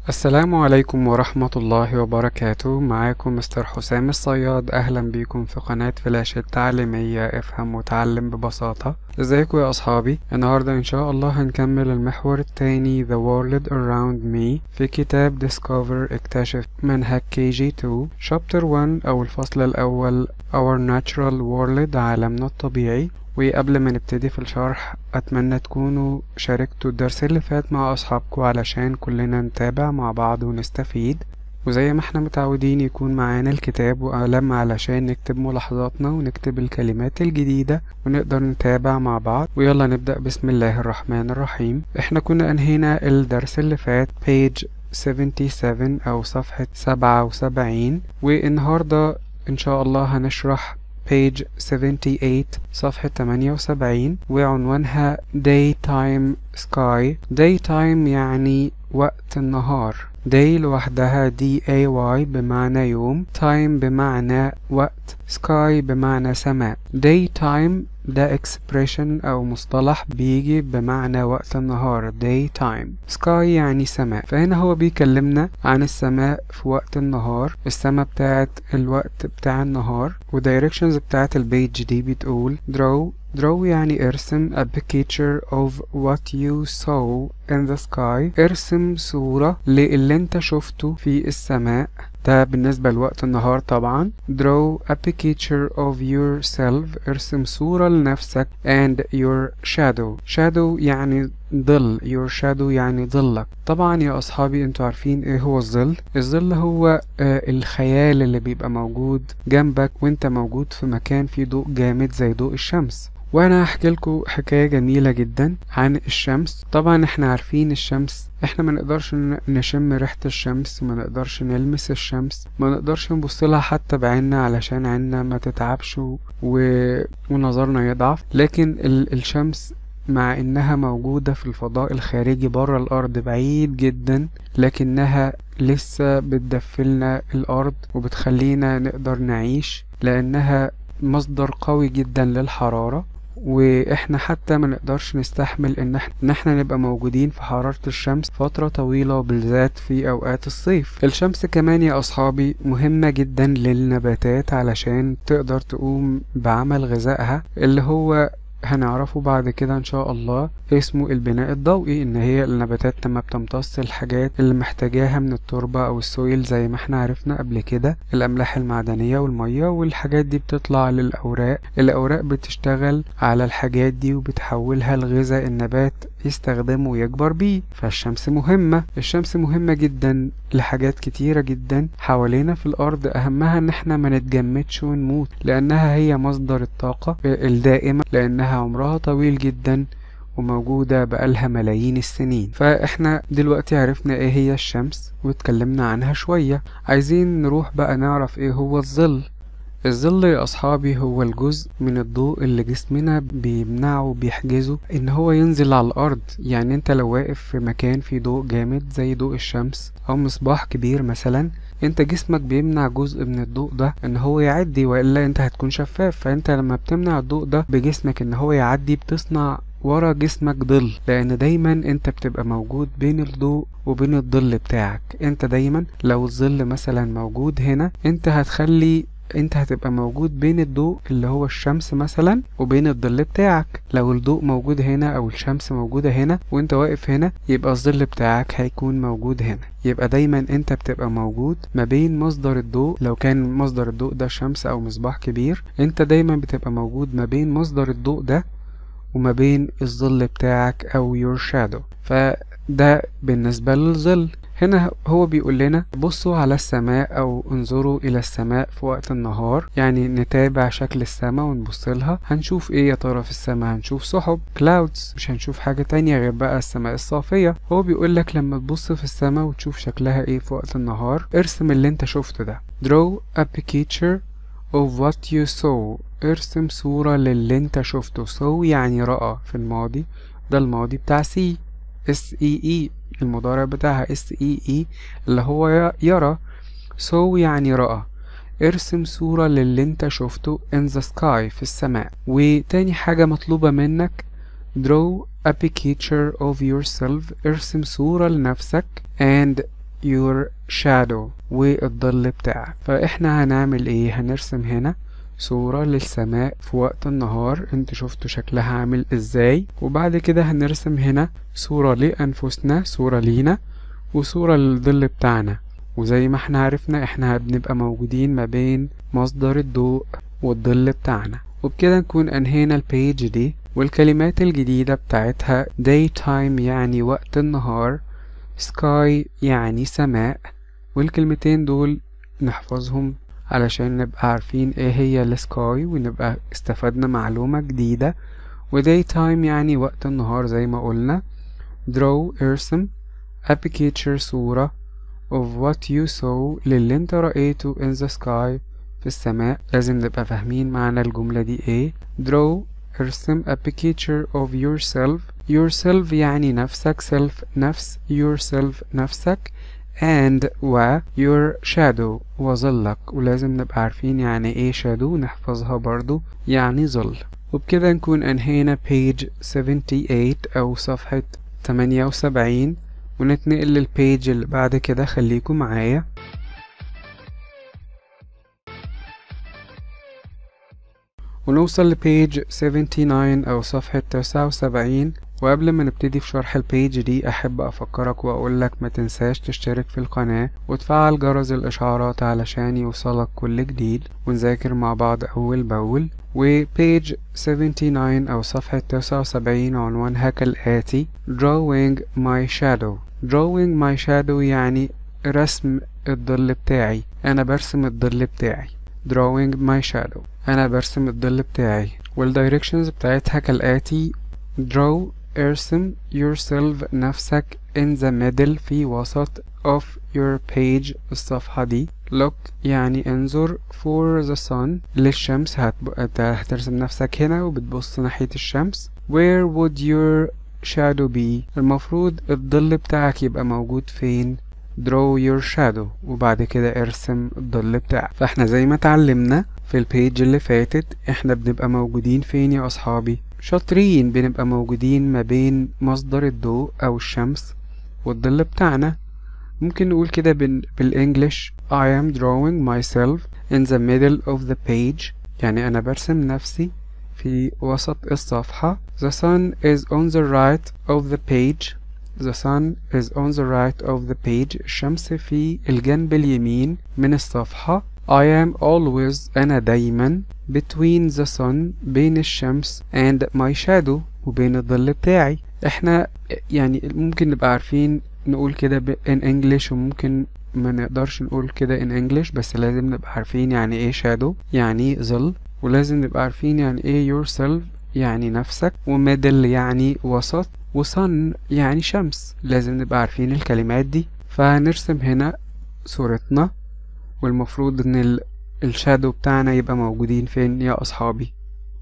السلام عليكم ورحمة الله وبركاته معاكم مستر حسام الصياد أهلا بيكم في قناة فلاش التعليمية افهم وتعلم ببساطة ازيكم يا أصحابي النهاردة إن شاء الله هنكمل المحور التاني The World Around Me في كتاب Discover اكتشف منهج KG2 Chapter 1 أو الفصل الأول Our Natural World عالمنا الطبيعي وقبل ما نبتدي في الشرح أتمنى تكونوا شاركتوا الدرس اللي فات مع أصحابكم علشان كلنا نتابع مع بعض ونستفيد وزي ما احنا متعودين يكون معانا الكتاب وقلم علشان نكتب ملاحظاتنا ونكتب الكلمات الجديدة ونقدر نتابع مع بعض ويلا نبدأ بسم الله الرحمن الرحيم احنا كنا انهينا الدرس اللي فات page 77 أو صفحة 77 والنهاردة إن شاء الله هنشرح page 78 صفحة 78 وعنوانها daytime sky daytime يعني وقت النهار day لوحدها d a y بمعنى يوم time بمعنى وقت sky بمعنى سماء daytime ده expression أو مصطلح بيجي بمعنى وقت النهار daytime sky يعني سماء فهنا هو بيكلمنا عن السماء في وقت النهار السماء بتاعت الوقت بتاع النهار والدايركشنز بتاعت البيج دي بتقول draw draw يعني ارسم a picture of what you saw in the sky ارسم صورة للي انت شفته في السماء ده بالنسبة لوقت النهار طبعا draw a picture of yourself ارسم صورة لنفسك and your shadow shadow يعني ظل your shadow يعني ظلك طبعا يا أصحابي انتوا عارفين ايه هو الظل الظل هو آه الخيال اللي بيبقى موجود جنبك وانت موجود في مكان فيه ضوء جامد زي ضوء الشمس وانا هحكي لكم حكايه جميله جدا عن الشمس طبعا احنا عارفين الشمس احنا ما نقدرش نشم ريحه الشمس ما نقدرش نلمس الشمس ما نقدرش نبص لها حتى بعيننا علشان عيننا ما تتعبش و... ونظرنا يضعف لكن ال... الشمس مع انها موجودة في الفضاء الخارجي بره الارض بعيد جدا لكنها لسه بتدفلنا الارض وبتخلينا نقدر نعيش لانها مصدر قوي جدا للحرارة واحنا حتى ما نقدرش نستحمل ان احنا, إن احنا نبقى موجودين في حرارة الشمس فترة طويلة بالذات في اوقات الصيف الشمس كمان يا اصحابي مهمة جدا للنباتات علشان تقدر تقوم بعمل غذائها اللي هو هنعرفه بعد كده ان شاء الله اسمه البناء الضوئي ان هي النباتات لما بتمتص الحاجات اللي محتاجاها من التربة او السويل زي ما احنا عرفنا قبل كده الاملاح المعدنية والمية والحاجات دي بتطلع للاوراق الاوراق بتشتغل على الحاجات دي وبتحولها لغذاء النبات يستخدمه ويكبر بيه فالشمس مهمة الشمس مهمة جدا لحاجات كتيرة جدا حوالينا في الأرض أهمها إن احنا ما نتجمدش ونموت لأنها هي مصدر الطاقة الدائمة لأنها عمرها طويل جدا وموجودة بقالها ملايين السنين فاحنا دلوقتي عرفنا ايه هي الشمس واتكلمنا عنها شوية عايزين نروح بقى نعرف ايه هو الظل الظل يا أصحابي هو الجزء من الضوء اللي جسمنا بيمنعه وبيحجزه إن هو ينزل على الأرض يعني أنت لو واقف في مكان فيه ضوء جامد زي ضوء الشمس أو مصباح كبير مثلا انت جسمك بيمنع جزء من الضوء ده ان هو يعدي والا انت هتكون شفاف فانت لما بتمنع الضوء ده بجسمك ان هو يعدي بتصنع ورا جسمك ظل لان دايما انت بتبقى موجود بين الضوء وبين الظل بتاعك انت دايما لو الظل مثلا موجود هنا انت هتخلي انت هتبقى موجود بين الضوء اللي هو الشمس مثلا وبين الظل بتاعك لو الضوء موجود هنا او الشمس موجودة هنا وانت واقف هنا يبقى الظل بتاعك هيكون موجود هنا يبقى دايما انت بتبقى موجود ما بين مصدر الضوء لو كان مصدر الضوء ده شمس او مصباح كبير انت دايما بتبقى موجود ما بين مصدر الضوء ده وما بين الظل بتاعك او your shadow فده بالنسبة للظل هنا هو بيقول لنا بصوا على السماء او انظروا الى السماء في وقت النهار يعني نتابع شكل السماء ونبص لها هنشوف ايه يا ترى في السماء هنشوف سحب clouds مش هنشوف حاجة تانية غير بقى السماء الصافية هو بيقول لك لما تبص في السماء وتشوف شكلها ايه في وقت النهار ارسم اللي انت شفته ده draw a picture of what you saw ارسم صورة للي انت شفته saw يعني رأى في الماضي ده الماضي بتاع see S E E المضارع بتاعها S E E اللي هو يرى so يعني رأى ارسم صورة للي انت شفته in the sky في السماء وتاني حاجة مطلوبة منك draw a picture of yourself ارسم صورة لنفسك and your shadow والظل بتاعك فاحنا هنعمل ايه هنرسم هنا صورة للسماء في وقت النهار انت شفتوا شكلها عامل ازاي وبعد كده هنرسم هنا صورة لأنفسنا صورة لينا وصورة للظل بتاعنا وزي ما احنا عرفنا احنا بنبقى موجودين ما بين مصدر الضوء والظل بتاعنا وبكده نكون انهينا البيج دي والكلمات الجديدة بتاعتها daytime يعني وقت النهار sky يعني سماء والكلمتين دول نحفظهم علشان نبقى عارفين ايه هي السكاي ونبقى استفدنا معلومة جديدة و daytime يعني وقت النهار زي ما قلنا draw ارسم a picture صورة of what you saw للي انت رأيته in the sky في السماء لازم نبقى فاهمين معنى الجملة دي ايه draw ارسم a picture of yourself yourself يعني نفسك self نفس yourself نفسك and و your shadow وظلك ولازم نبقى عارفين يعني ايه shadow نحفظها برضو يعني ظل وبكده نكون انهينا page 78 او صفحة 78 ونتنقل للبيج اللي بعد كده خليكم معايا ونوصل لبيج 79 أو صفحة 79 وقبل ما نبتدي في شرح البيج دي أحب أفكرك وأقولك ما تنساش تشترك في القناة وتفعل جرس الإشعارات علشان يوصلك كل جديد ونذاكر مع بعض أول بأول وبيج 79 أو صفحة 79 عنوانها كالآتي Drawing my shadow drawing my shadow يعني رسم الظل بتاعي أنا برسم الظل بتاعي drawing my shadow أنا برسم الظل بتاعي والdirections بتاعتها كالآتي draw ارسم yourself نفسك in the middle في وسط of your page الصفحة دي look يعني انظر for the sun للشمس هتب... هترسم نفسك هنا وبتبص ناحية الشمس where would your shadow be المفروض الظل بتاعك يبقى موجود فين draw your shadow وبعد كده ارسم الظل بتاعك فاحنا زي ما اتعلمنا في البيج اللي فاتت احنا بنبقى موجودين فين يا اصحابي شاطرين بنبقى موجودين ما بين مصدر الضوء او الشمس والظل بتاعنا ممكن نقول كده بالانجلش I am drawing myself in the middle of the page يعني انا برسم نفسي في وسط الصفحة The sun is on the right of the page The sun is on the right of the page الشمس في الجنب اليمين من الصفحة I am always أنا دايما between the sun بين الشمس and my shadow وبين الظل بتاعي احنا يعني ممكن نبقى عارفين نقول كده in English وممكن ما نقدرش نقول كده in English بس لازم نبقى عارفين يعني ايه shadow يعني ظل ولازم نبقى عارفين يعني ايه yourself يعني نفسك وميدل يعني وسط وصن يعني شمس لازم نبقى عارفين الكلمات دي فهنرسم هنا صورتنا والمفروض ان ال... الشادو بتاعنا يبقى موجودين فين يا اصحابي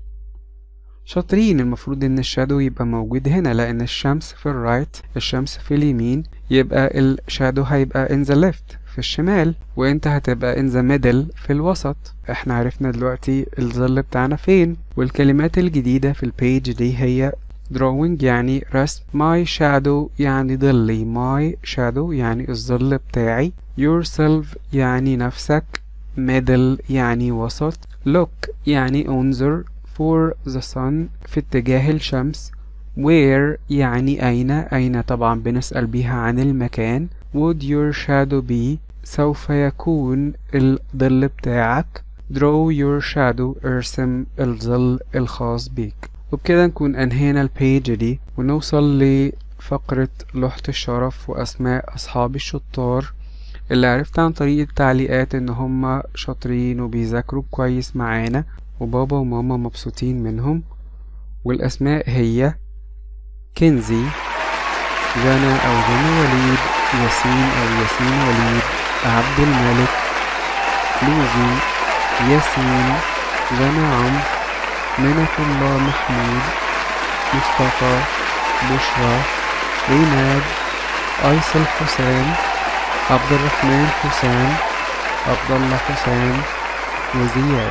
شاطرين المفروض ان الشادو يبقى موجود هنا لان الشمس في الرايت الشمس في اليمين يبقى الشادو هيبقى in the left في الشمال وانت هتبقى in the middle في الوسط احنا عرفنا دلوقتي الظل بتاعنا فين والكلمات الجديدة في البيج دي هي drawing يعني رسم my shadow يعني ظلي my shadow يعني الظل بتاعي yourself يعني نفسك middle يعني وسط look يعني انظر for the sun في اتجاه الشمس where يعني أين أين طبعا بنسأل بيها عن المكان would your shadow be سوف يكون الظل بتاعك draw your shadow ارسم الظل الخاص بيك وبكده نكون أنهينا البيج دي ونوصل لفقرة لوحة الشرف وأسماء أصحاب الشطار اللي عرفت عن طريق التعليقات إن هما شاطرين وبيذاكروا كويس معانا وبابا وماما مبسوطين منهم والأسماء هي كنزي جانا أو جانا وليد ياسين أو ياسين وليد عبد الملك لوزي ياسين جانا عمرو منة الله محمود مصطفى بشرى ريناد أيسل حسام عبد الرحمن حسام عبد الله حسام وزياد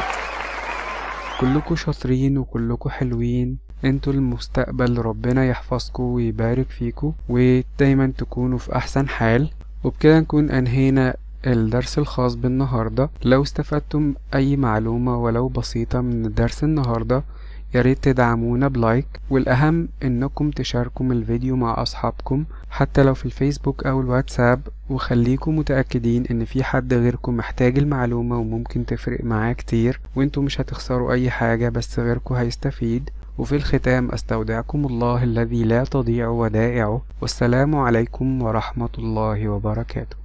كلكوا شاطرين وكلكوا حلوين انتوا المستقبل ربنا يحفظكوا ويبارك فيكوا ودايما تكونوا في احسن حال وبكده نكون أنهينا الدرس الخاص بالنهاردة لو استفدتم أي معلومة ولو بسيطة من درس النهاردة ياريت تدعمونا بلايك والأهم إنكم تشاركوا الفيديو مع أصحابكم حتى لو في الفيسبوك أو الواتساب وخليكم متأكدين إن في حد غيركم محتاج المعلومة وممكن تفرق معاه كتير وانتوا مش هتخسروا أي حاجة بس غيركم هيستفيد وفي الختام أستودعكم الله الذي لا تضيع ودائعه والسلام عليكم ورحمة الله وبركاته